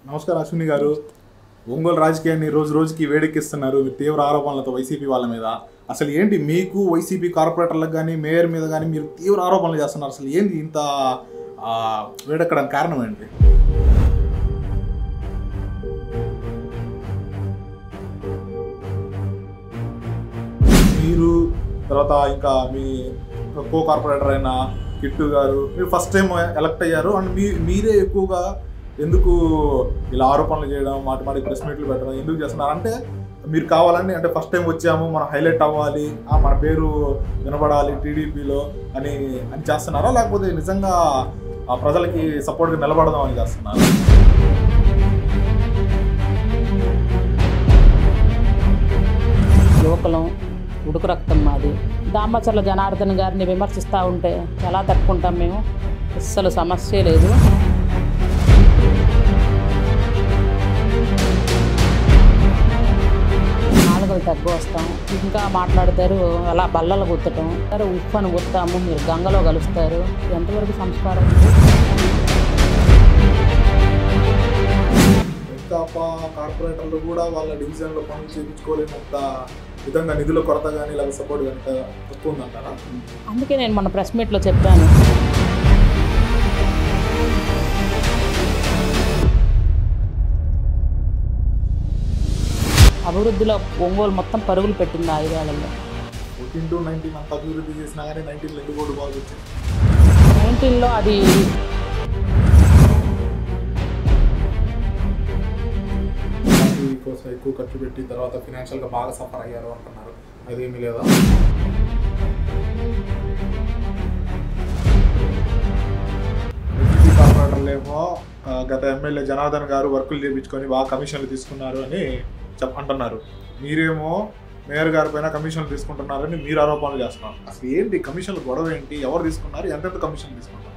నమస్కారం అశ్విని గారు ఒంగోలు రాజకీయాన్ని రోజు రోజుకి వేడెక్కిస్తున్నారు మీరు తీవ్ర ఆరోపణలతో వైసీపీ వాళ్ళ మీద అసలు ఏంటి మీకు వైసీపీ కార్పొరేటర్లకు కానీ మేయర్ మీద కానీ మీరు తీవ్ర ఆరోపణలు చేస్తున్నారు అసలు ఏంటి ఇంత ఆ, వేడెక్కడానికి కారణం ఏంటి మీరు తర్వాత ఇంకా మీ కో కార్పొరేటర్ అయిన కిట్టు గారు మీరు ఫస్ట్ టైం ఎలక్ట్ అయ్యారు అండ్ మీ మీరే ఎక్కువగా ఎందుకు ఇలా ఆరోపణలు చేయడం మాటి మాటి ప్రెస్ మీట్లు పెట్టడం ఎందుకు చేస్తున్నారు అంటే మీరు కావాలని అంటే ఫస్ట్ టైం వచ్చాము మనం హైలైట్ అవ్వాలి ఆ, మన పేరు వినబడాలి టీడీపీలో అని అని చేస్తున్నారా లేకపోతే నిజంగా ఆ ప్రజలకి సపోర్ట్గా నిలబడదాం అని చేస్తున్నారు యువకులం ఉడుకు రక్తం మాది దామచర్ల జనార్దన్ గారిని విమర్శిస్తూ ఉంటే ఎలా తట్టుకుంటాం మేము అస్సలు సమస్య లేదు నాలుగలు తగ్గు వస్తాం ఇంకా మాట్లాడతారు అలా బల్లలు గుత్తటం సరే ఉప్పని గుత్తాము మీరు గంగలో కలుస్తారు ఎంతవరకు సంస్కారం ఉంది? వైకాపా కార్పొరేటర్లు కూడా వాళ్ళ డివిజన్లో పనులు చేయించుకోలేనంత విధంగా నిధుల కొరత కానీ లేదా సపోర్ట్ కనుక తక్కువ ఉందంటారా అందుకే నేను మన ప్రెస్ మీట్లో చెప్పాను అభివృద్ధిలో ఒంగోలు మొత్తం పరుగులు పెట్టింది ఆ ఐదేళ్లలో ఫోర్టీన్ టు నైన్టీన్ అంత అభివృద్ధి చేసినా కానీ నైన్టీన్లో ఎందుకు కూడా బాగా వచ్చింది నైన్టీన్లో అది పార్టీ కోసం ఎక్కువ ఖర్చు పెట్టి తర్వాత ఫినాన్షియల్గా బాగా సఫర్ అయ్యారు అంటున్నారు అదేమీ లేదా వైసీపీ కార్పొరేటర్లు ఏమో ఆ, గత ఎమ్మెల్యే జనార్దన్ గారు వర్కులు చేయించుకొని బాగా కమిషన్లు తీసుకున్నారు అని చెప్ అంటున్నారు మీరేమో మేయర్ గారి పైన కమిషన్లు తీసుకుంటున్నారని మీరు ఆరోపణలు చేస్తున్నారు అసలు ఏంటి కమిషన్లు గొడవ ఏంటి ఎవరు తీసుకున్నారు ఎంతెంత కమిషన్ తీసుకుంటున్నారు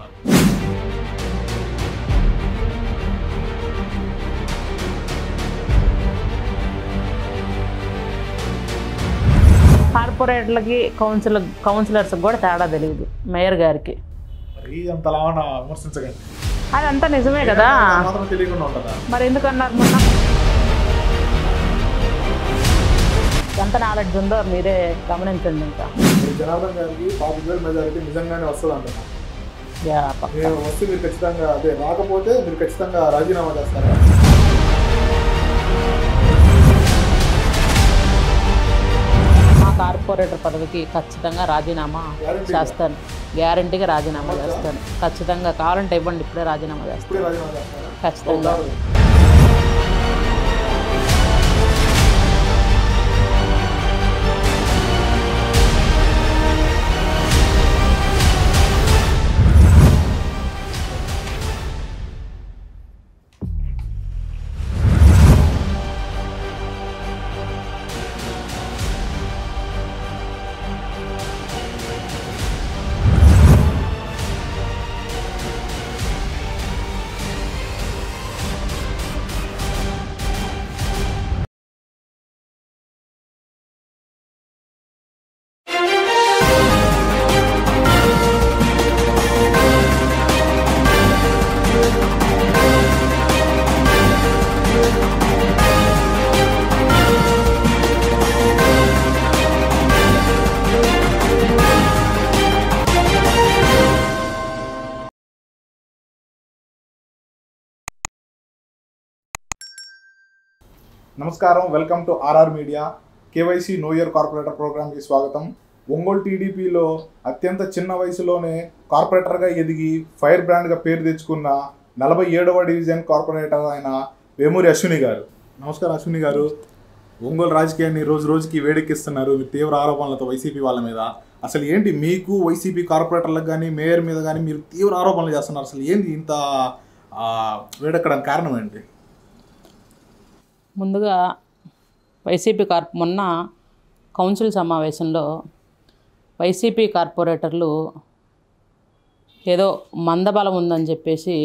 కార్పొరేట్లకి కౌన్సిలర్ కౌన్సిలర్స్కి కూడా తేడా తెలియదు మేయర్ గారికి మరి అంతలాగా విమర్శించకండి అదంతా నిజమే కదా మాత్రం తెలియకుండా ఉంటుందా మరి ఎందుకన్నారు మొన్న ఎంత నాలెడ్జ్ ఉందో మీరే గమనించండి ఇంకా మీరు జనార్దన్ గారికి పాతి వేల మెజారిటీ నిజంగానే వస్తుంది అంటున్నా యా, పక్క. మీరు వస్తే మీరు ఖచ్చితంగా అదే రాకపోతే మీరు ఖచ్చితంగా రాజీనామా చేస్తారా మా కార్పొరేటర్ పదవికి ఖచ్చితంగా రాజీనామా Guarantee. చేస్తాను గ్యారంటీగా రాజీనామా చేస్తాను ఖచ్చితంగా కావాలంటే ఇవ్వండి ఇప్పుడే రాజీనామా చేస్తాను ఇప్పుడే రాజీనామా చేస్తారా ఖచ్చితంగా నమస్కారం welcome to RR media KYC know your corporator ప్రోగ్రామ్కి స్వాగతం ఒంగోలు టీడీపీలో అత్యంత చిన్న వయసులోనే కార్పొరేటర్గా ఎదిగి ఫైర్ బ్రాండ్గా పేరు తెచ్చుకున్న నలభై ఏడవ డివిజన్ కార్పొరేటర్ అయిన వేమూరి అశ్విని గారు నమస్కారం అశ్విని గారు ఒంగోలు రాజకీయాన్ని రోజు రోజుకి వేడెక్కిస్తున్నారు మీరు తీవ్ర ఆరోపణలతో వైసీపీ వాళ్ళ మీద అసలు ఏంటి మీకు వైసీపీ కార్పొరేటర్లకు కానీ మేయర్ మీద కానీ మీరు తీవ్ర ఆరోపణలు చేస్తున్నారు అసలు ఏంటి ఇంత ఆ, వేడెక్కడానికి కారణం ఏంటి ముందుగా వైసీపీ కార్ప్ మొన్న కౌన్సిల్ సమావేశంలో వైసీపీ కార్పొరేటర్లు ఏదో మందబలం ఉందని చెప్పేసి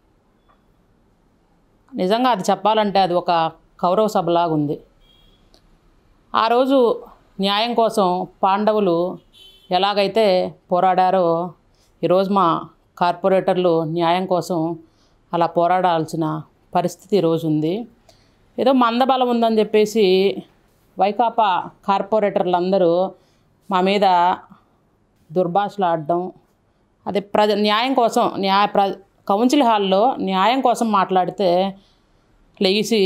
నిజంగా అది చెప్పాలంటే అది ఒక కౌరవ సభలాగా ఉంది ఆ రోజు న్యాయం కోసం పాండవులు ఎలాగైతే పోరాడారో ఈరోజు మా కార్పొరేటర్లు న్యాయం కోసం అలా పోరాడాల్సిన పరిస్థితి ఈరోజు ఉంది ఏదో మందబలం ఉందని చెప్పేసి వైకాపా కార్పొరేటర్లందరూ మా మీద దుర్భాషలు ఆడడం అది ప్రజ న్యాయం కోసం న్యాయ ప్ర కౌన్సిల్ హాల్లో న్యాయం కోసం మాట్లాడితే లెగిసి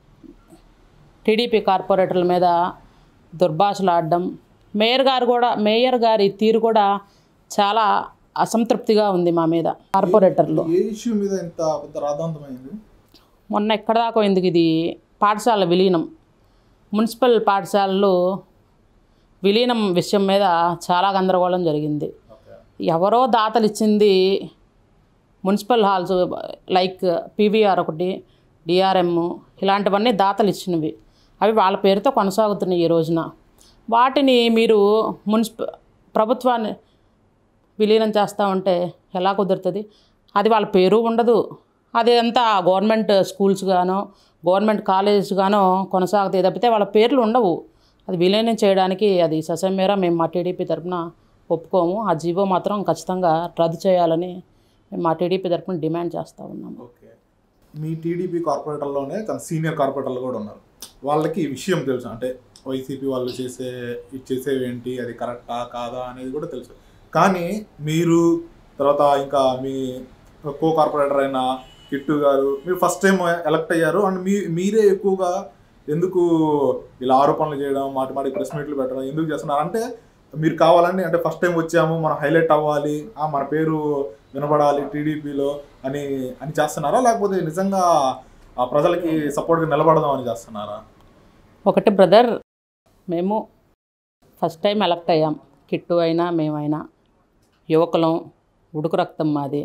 టీడీపీ కార్పొరేటర్ల మీద దుర్భాషలు ఆడడం మేయర్ గారు కూడా మేయర్ గారి తీరు కూడా చాలా అసంతృప్తిగా ఉంది మా మీద కార్పొరేటర్లు ఏ ఇష్యూ మీద ఇంత పెద్ద రాద్ధాంతమైంది మొన్న ఎక్కడ దాకా ఎందుకు ఇది పాఠశాల విలీనం మున్సిపల్ పాఠశాలలు విలీనం విషయం మీద చాలా గందరగోళం జరిగింది ఓకే ఎవరో దాతలు ఇచ్చింది మున్సిపల్ హాల్స్ లైక్ పీవీఆర్ ఒకటి డిఆర్ఎం ఇలాంటివన్నీ దాతలు ఇచ్చినవి అవి వాళ్ళ పేరుతో కొనసాగుతున్నాయి ఈ రోజున వాటిని మీరు మున్సిప ప్రభుత్వాన్ని విలీనం చేస్తూ ఉంటే ఎలా కుదురుతుంది అది వాళ్ళ పేరు ఉండదు అది అంతా గవర్నమెంట్ స్కూల్స్ గానో గవర్నమెంట్ కాలేజెస్ గానో కొనసాగుతాయి తప్పితే వాళ్ళ పేర్లు ఉండవు అది విలీనం చేయడానికి అది ససమేరా మేము మా టీడీపీ తరఫున ఒప్పుకోము ఆ జీవో మాత్రం ఖచ్చితంగా రద్దు చేయాలని మేము మా టీడీపీ తరఫున డిమాండ్ చేస్తూ ఉన్నాము ఓకే మీ టీడీపీ కార్పొరేటర్లోనే తన సీనియర్ కార్పొరేటర్లు కూడా ఉన్నారు వాళ్ళకి ఈ విషయం తెలుసు అంటే వైసీపీ వాళ్ళు చేసే ఇది చేసేవి ఏంటి అది కరెక్టా కాదా అనేది కూడా తెలుసు కానీ మీరు తర్వాత ఇంకా మీ కో కార్పొరేటర్ అయిన కిట్టు గారు మీరు ఫస్ట్ టైం ఎలక్ట్ అయ్యారు అండ్ మీ మీరే ఎక్కువగా ఎందుకు ఇలా ఆరోపణలు చేయడం మాటి మాటి ప్రెస్ మీట్లు పెట్టడం ఎందుకు చేస్తున్నారు అంటే మీరు కావాలని అంటే ఫస్ట్ టైం వచ్చాము మనం హైలైట్ అవ్వాలి ఆ, మన పేరు వినబడాలి టీడీపీలో అని అని చేస్తున్నారా లేకపోతే నిజంగా ఆ ప్రజలకి సపోర్ట్గా నిలబడదాం అని చేస్తున్నారా ఒకటి బ్రదర్ మేము ఫస్ట్ టైం ఎలక్ట్ అయ్యాం కిట్టు అయినా మేమైనా యువకులం ఉడుకు రక్తం మాది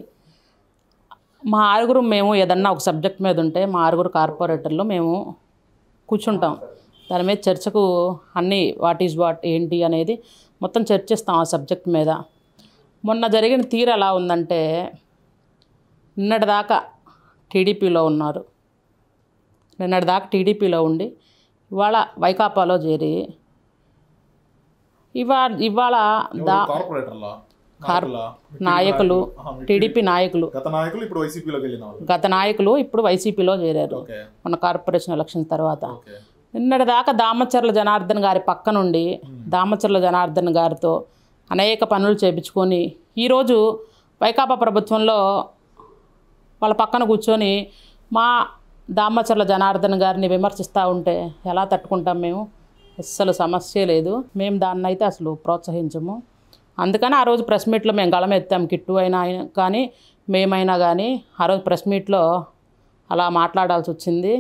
మా ఆరుగురు మేము ఏదన్నా ఒక సబ్జెక్ట్ మీద ఉంటే మా ఆరుగురు కార్పొరేటర్లు మేము కూర్చుంటాం దాని మీద చర్చకు అన్నీ వాట్ ఈజ్ వాట్ ఏంటి అనేది మొత్తం చర్చిస్తాం ఆ సబ్జెక్ట్ మీద మొన్న జరిగిన తీరు ఎలా ఉందంటే నిన్నటిదాకా టీడీపీలో ఉన్నారు నిన్నటిదాకా టీడీపీలో ఉండి ఇవాళ వైకాపాలో చేరి ఇవాళ ఇవాళ దా కార్పొరేటర్లా కార్- నాయకులా? నాయకులు ఆహా, మీ టీడీపీ నాయకులు గత నాయకులు ఇప్పుడు వైసీపీలోకి వెళ్ళిన వాళ్ళు గత నాయకులు ఇప్పుడు వైసీపీలో చేరారు ఓకే మన కార్పొరేషన్ ఎలక్షన్ తర్వాత ఓకే నిన్నటి దాకా దామచర్ల జనార్దన్ గారి పక్క నుండి దామచర్ల జనార్దన్ గారితో అనేక పనులు చేపించుకొని ఈరోజు వైకాపా ప్రభుత్వంలో వాళ్ళ పక్కన కూర్చొని మా దామచర్ల జనార్దన్ గారిని విమర్శిస్తూ ఉంటే ఎలా తట్టుకుంటాం మేము అస్సలు సమస్య లేదు మేము దాన్ని అయితే అసలు ప్రోత్సహించము అందుకని ఆ రోజు ప్రెస్ మీట్లో మేము గళం ఎత్తాం కిట్టు అయినా అయినా కానీ మేమైనా కానీ ఆ రోజు ప్రెస్ మీట్లో అలా మాట్లాడాల్సి వచ్చింది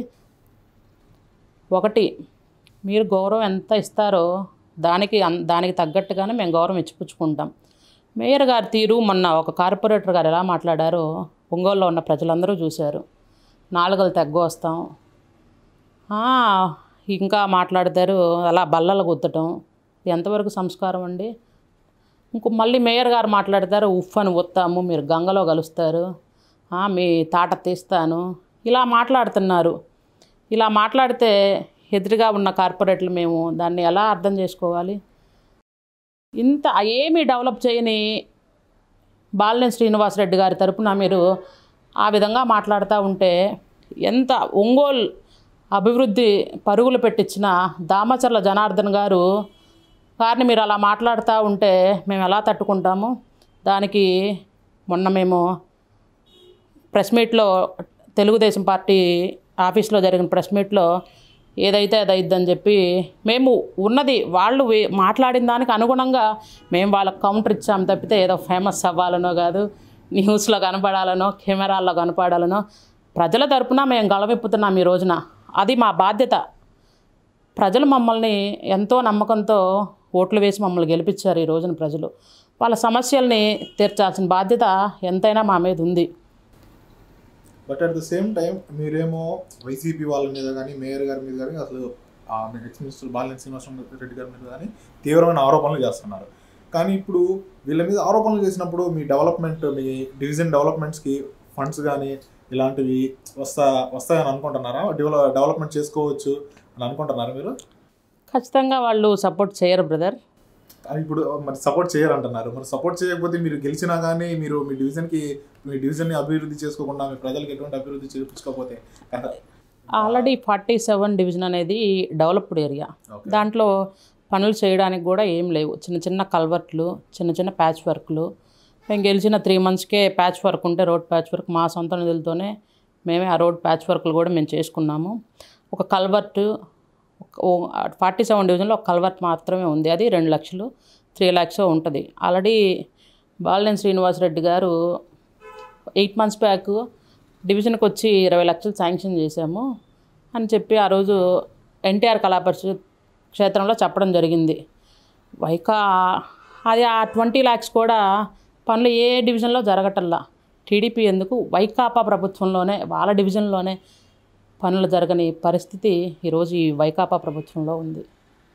ఒకటి మీరు గౌరవం ఎంత ఇస్తారో దానికి అన్- దానికి తగ్గట్టుగానే మేము గౌరవం ఇచ్చిపుచ్చుకుంటాం మేయర్ గారి తీరు మొన్న ఒక కార్పొరేటర్ గారు ఎలా మాట్లాడారో ఒంగోలులో ఉన్న ప్రజలందరూ చూశారు నాలుగలు తెగ్గ వస్తాం ఆ, ఇంకా మాట్లాడతారు అలా బల్లలు గుద్దటం ఎంతవరకు సంస్కారం అండి ఇంకో మళ్ళీ మేయర్ గారు మాట్లాడతారు ఉఫ్ అని వస్తాము మీరు గంగలో కలుస్తారు ఆ, మీ తాట తీస్తాను ఇలా మాట్లాడుతున్నారు ఇలా మాట్లాడితే ఎదురుగా ఉన్న కార్పొరేట్లు మేము దాన్ని ఎలా అర్థం చేసుకోవాలి ఇంత ఏమీ డెవలప్ చేయని బాలినేని శ్రీనివాసరెడ్డి గారి తరపున మీరు ఆ విధంగా మాట్లాడుతూ ఉంటే ఎంత ఒంగోలు అభివృద్ధి పరుగులు పెట్టించిన దామచర్ల జనార్దన్ గారు గారిని మీరు అలా మాట్లాడుతూ ఉంటే మేము ఎలా తట్టుకుంటాము దానికి మొన్న మేము ప్రెస్ మీట్లో తెలుగుదేశం పార్టీ ఆఫీస్లో జరిగిన ప్రెస్ మీట్లో ఏదైతే అది అయిద్దని చెప్పి మేము ఉన్నది వాళ్ళు వే- మాట్లాడిన దానికి అనుగుణంగా మేము వాళ్ళకి కౌంటర్ ఇచ్చాం తప్పితే ఏదో ఫేమస్ అవ్వాలనో కాదు న్యూస్లో కనపడాలనో కెమెరాల్లో కనపడాలనో ప్రజల తరపున మేము గళవిప్పుతున్నాం ఈ రోజున అది మా బాధ్యత ప్రజలు మమ్మల్ని ఎంతో నమ్మకంతో ఓట్లు వేసి మమ్మల్ని గెలిపించారు ఈ రోజున ప్రజలు వాళ్ళ సమస్యల్ని తీర్చాల్సిన బాధ్యత ఎంతైనా మా మీద ఉంది but at the same time మీరేమో వైసీపీ వాళ్ళ మీద కానీ మేయర్ గారి మీద కానీ అసలు ఆ ఎక్స్ మినిస్టర్ బాలినేని శ్రీనివాస రెడ్డి గారి మీద కానీ తీవ్రమైన ఆరోపణలు చేస్తున్నారు కానీ ఇప్పుడు వీళ్ళ మీద ఆరోపణలు చేసినప్పుడు మీ డెవలప్మెంట్ మీ డివిజన్ డెవలప్మెంట్స్కి ఫండ్స్ కానీ ఇలాంటివి వస్తా వస్తాయని అనుకుంటున్నారా డెవలప్ డెవలప్మెంట్ చేసుకోవచ్చు అని అనుకుంటున్నారా మీరు ఖచ్చితంగా వాళ్ళు సపోర్ట్ చేయరు బ్రదర్ కానీ ఇప్పుడు మరి సపోర్ట్ చేయాలంటున్నారు మరి సపోర్ట్ చేయకపోతే మీరు గెలిచినా కానీ మీరు మీ డివిజన్కి మీ డివిజన్ని అభివృద్ధి చేసుకోకుండా మీ ప్రజలకు ఎటువంటి అభివృద్ధి చేయించుకోకపోతే ఆల్రెడీ ఫార్టీ సెవెన్ డివిజన్ అనేది డెవలప్డ్ ఏరియా Okay. దాంట్లో పనులు చేయడానికి కూడా ఏం లేవు చిన్న చిన్న కల్వర్ట్లు చిన్న చిన్న ప్యాచ్ వర్క్లు మేము గెలిచిన త్రీ మంత్స్కే ప్యాచ్ వర్క్ ఉంటే రోడ్ ప్యాచ్ వర్క్ మా సొంత నిధులతోనే మేమే ఆ రోడ్ ప్యాచ్ వర్క్లు కూడా మేము చేసుకున్నాము ఒక కల్వర్ట్ ఫార్టీ సెవెన్ డివిజన్లో ఒక కల్వర్ట్ మాత్రమే ఉంది అది రెండు లక్షలు త్రీ ల్యాక్స్ ఉంటుంది ఆల్రెడీ బాలినేని శ్రీనివాసరెడ్డి గారు ఎయిట్ మంత్స్ బ్యాక్ డివిజన్కి వచ్చి ఇరవై లక్షలు శాంక్షన్ చేశాము అని చెప్పి ఆ రోజు ఎన్టీఆర్ కళా పరిషత్ క్షేత్రంలో చెప్పడం జరిగింది వైకా అది ఆ ట్వంటీ ల్యాక్స్ కూడా పనులు ఏ డివిజన్లో జరగటల్లా టీడీపీ ఎందుకు వైకాపా ప్రభుత్వంలోనే వాళ్ళ డివిజన్లోనే పనులు జరగని పరిస్థితి ఈరోజు ఈ వైకాపా ప్రభుత్వంలో ఉంది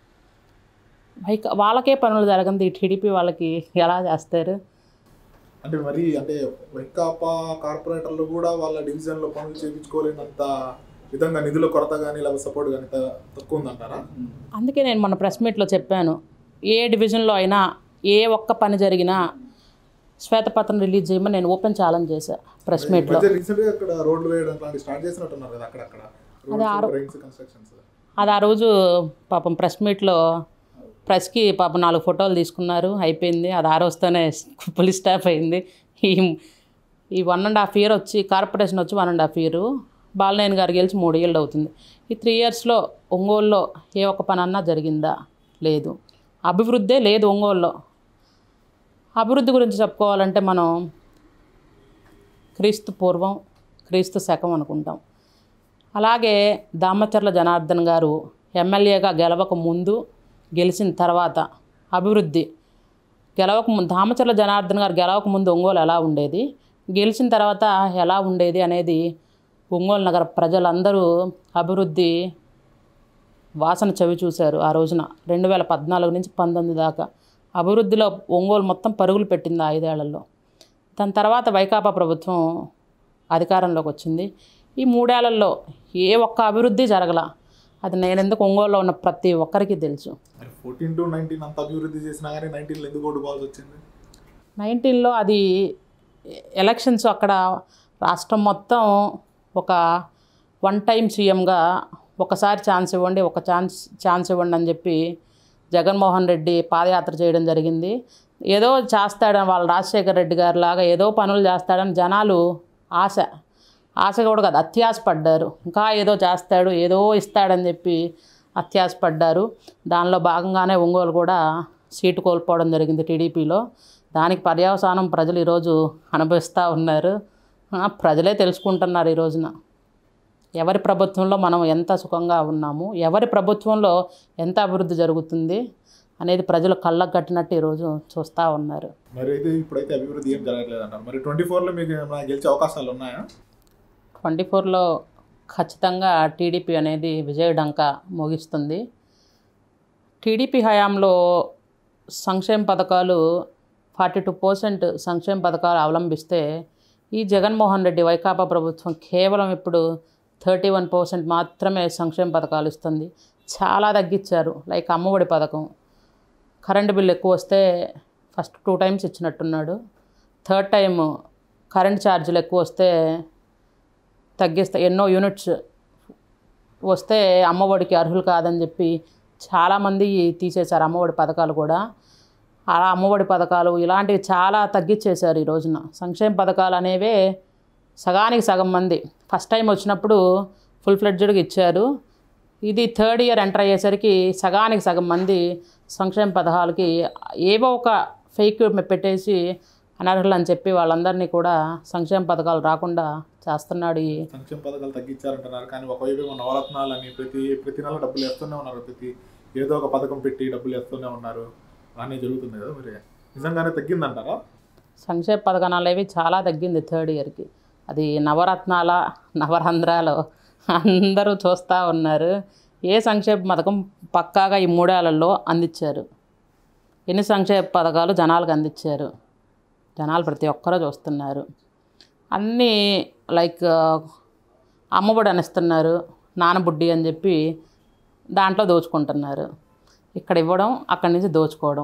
వైకా వాళ్ళకే పనులు జరగంది ఈ టీడీపీ వాళ్ళకి ఎలా చేస్తారు అంటే మరి అంటే వైకాపా కార్పొరేటర్లు కూడా వాళ్ళ డివిజన్లో పనులు చేయించుకోలేనంత విధంగా నిధుల కొరత కానీ లేదా సపోర్ట్ కానీ త- తక్కువ ఉందంటారా అందుకే నేను మన ప్రెస్ మీట్లో చెప్పాను ఏ డివిజన్లో అయినా ఏ ఒక్క పని జరిగినా శ్వేతపత్రం రిలీజ్ చేయమని నేను ఓపెన్ ఛాలెంజ్ చేశా ప్రెస్ మీట్లో రీసెంట్ గా అక్కడ రోడ్లు వేయడం లాంటి స్టార్ట్ చేసినట్టున్నారు కదా అక్కడక్కడ అది ఆరో- కన్స్ట్రక్షన్స్ అది ఆ రోజు పాపం ప్రెస్ మీట్లో ప్రెస్కి పాపం నాలుగు ఫోటోలు తీసుకున్నారు అయిపోయింది అది ఆ రోజుతోనే పోలీస్ స్టాఫ్ అయింది ఈ ఈ వన్ అండ్ హాఫ్ ఇయర్ వచ్చి కార్పొరేషన్ వచ్చి one and half year Balaneni గారు గెలిచి మూడు ఏళ్ళు అవుతుంది ఈ త్రీ ఇయర్స్లో ఒంగోలులో ఏ ఒక్క పని అన్నా జరిగిందా లేదు అభివృద్ధే లేదు ఒంగోలులో అభివృద్ధి గురించి చెప్పుకోవాలంటే మనం క్రీస్తు పూర్వం క్రీస్తు శకం అనుకుంటాం అలాగే దామచర్ల జనార్దన్ గారు ఎమ్మెల్యేగా గెలవక ముందు గెలిచిన తర్వాత అభివృద్ధి గెలవక ముందు దామచర్ల జనార్దన్ గారు గెలవక ముందు ఒంగోలు ఎలా ఉండేది గెలిచిన తర్వాత ఎలా ఉండేది అనేది ఒంగోలు నగర ప్రజలందరూ అభివృద్ధి వాసన చవి చూశారు ఆ రోజున రెండు వేల పద్నాలుగు నుంచి పంతొమ్మిది దాకా అభివృద్ధిలో ఒంగోలు మొత్తం పరుగులు పెట్టింది ఆ ఐదేళ్లలో దాని తర్వాత వైకాపా ప్రభుత్వం అధికారంలోకి వచ్చింది ఈ మూడేళ్లలో ఏ ఒక్క అభివృద్ధి జరగల అది నేను ఎందుకు ఒంగోలులో ఉన్న ప్రతి ఒక్కరికి తెలుసు మరి ఫోర్టీన్ టు నైన్టీన్ అంత అభివృద్ధి చేసినా కానీ నైన్టీన్లో ఎందుకు ఓడిపోవాల్సి వచ్చింది నైన్టీన్లో అది ఎలక్షన్స్ అక్కడ రాష్ట్రం మొత్తం ఒక వన్ టైం సీఎంగా ఒకసారి ఛాన్స్ ఇవ్వండి ఒక ఛాన్స్ ఛాన్స్ ఇవ్వండి అని చెప్పి జగన్మోహన్ రెడ్డి పాదయాత్ర చేయడం జరిగింది ఏదో చేస్తాడని వాళ్ళ రాజశేఖర రెడ్డి గారి లాగా ఏదో పనులు చేస్తాడని జనాలు ఆశ ఆశ కూడా కాదు అత్యాశ పడ్డారు ఇంకా ఏదో చేస్తాడు ఏదో ఇస్తాడని చెప్పి అత్యాశ పడ్డారు దానిలో భాగంగానే ఒంగోలు కూడా సీటు కోల్పోవడం జరిగింది టీడీపీలో దానికి పర్యవసానం ప్రజలు ఈరోజు అనుభవిస్తూ ఉన్నారు ఆ, ప్రజలే తెలుసుకుంటున్నారు ఈ రోజున ఎవరి ప్రభుత్వంలో మనం ఎంత సుఖంగా ఉన్నాము ఎవరి ప్రభుత్వంలో ఎంత అభివృద్ధి జరుగుతుంది అనేది ప్రజలు కళ్ళకు కట్టినట్టు ఈరోజు చూస్తూ ఉన్నారు మరి అయితే ఇప్పుడైతే అభివృద్ధి ఏం జరగట్లేదు అంటారు మరి ట్వంటీ ఫోర్లో మీకు ఏమైనా గెలిచే అవకాశాలు ఉన్నాయా ట్వంటీ ఫోర్లో ఖచ్చితంగా టీడీపీ అనేది విజయడంక మోగిస్తుంది టీడీపీ హయాంలో సంక్షేమ పథకాలు ఫార్టీ టూ పర్సెంట్ సంక్షేమ పథకాలు అవలంబిస్తే ఈ జగన్మోహన్ రెడ్డి వైకాపా ప్రభుత్వం కేవలం ఇప్పుడు థర్టీ వన్ పర్సెంట్ మాత్రమే సంక్షేమ పథకాలు ఇస్తుంది చాలా తగ్గించారు లైక్ అమ్మఒడి పథకం కరెంటు బిల్ ఎక్కువ వస్తే ఫస్ట్ టూ టైమ్స్ ఇచ్చినట్టున్నాడు థర్డ్ టైం కరెంట్ ఛార్జీలు ఎక్కువ వస్తే తగ్గిస్తే ఎన్నో యూనిట్స్ వస్తే అమ్మఒడికి అర్హులు కాదని చెప్పి చాలామంది తీసేశారు అమ్మఒడి పథకాలు కూడా అలా అమ్మఒడి పథకాలు ఇలాంటివి చాలా తగ్గించేశారు ఈ రోజున సంక్షేమ పథకాలు అనేవే సగానికి సగం మంది ఫస్ట్ టైం వచ్చినప్పుడు ఫుల్ ఫ్లెడ్జ్డ్గా ఇచ్చారు ఇది థర్డ్ ఇయర్ ఎంటర్ అయ్యేసరికి సగానికి సగం మంది సంక్షేమ పథకాలకి ఏవో ఒక ఫేక్ పెట్టేసి అనర్హులు అని చెప్పి వాళ్ళందరినీ కూడా సంక్షేమ పథకాలు రాకుండా చేస్తున్నాడు ఈ సంక్షేమ పథకాలు తగ్గించారంటున్నారు కానీ ఒకవైపు ఏమో నవరత్నాలు అని ప్రతి ప్రతి నెల డబ్బులు వేస్తూనే ఉన్నారు ప్రతి ఏదో ఒక పథకం పెట్టి డబ్బులు వేస్తూనే ఉన్నారు అన్నీ జరుగుతుంది కదా మరి నిజంగానే తగ్గిందంటారా సంక్షేమ పథకాలు అవి చాలా తగ్గింది థర్డ్ ఇయర్కి అది నవరత్నాల నవరంధ్రాలు అందరూ చూస్తూ ఉన్నారు ఏ సంక్షేమ పథకం పక్కాగా ఈ మూడేళ్లలో అందించారు ఎన్ని సంక్షేమ పథకాలు జనాలకు అందించారు జనాలు ప్రతి ఒక్కరూ చూస్తున్నారు అన్నీ లైక్ అమ్మఒడి అనిస్తున్నారు నానబుడ్డి అని చెప్పి దాంట్లో దోచుకుంటున్నారు ఇక్కడ ఇవ్వడం అక్కడి నుంచి దోచుకోవడం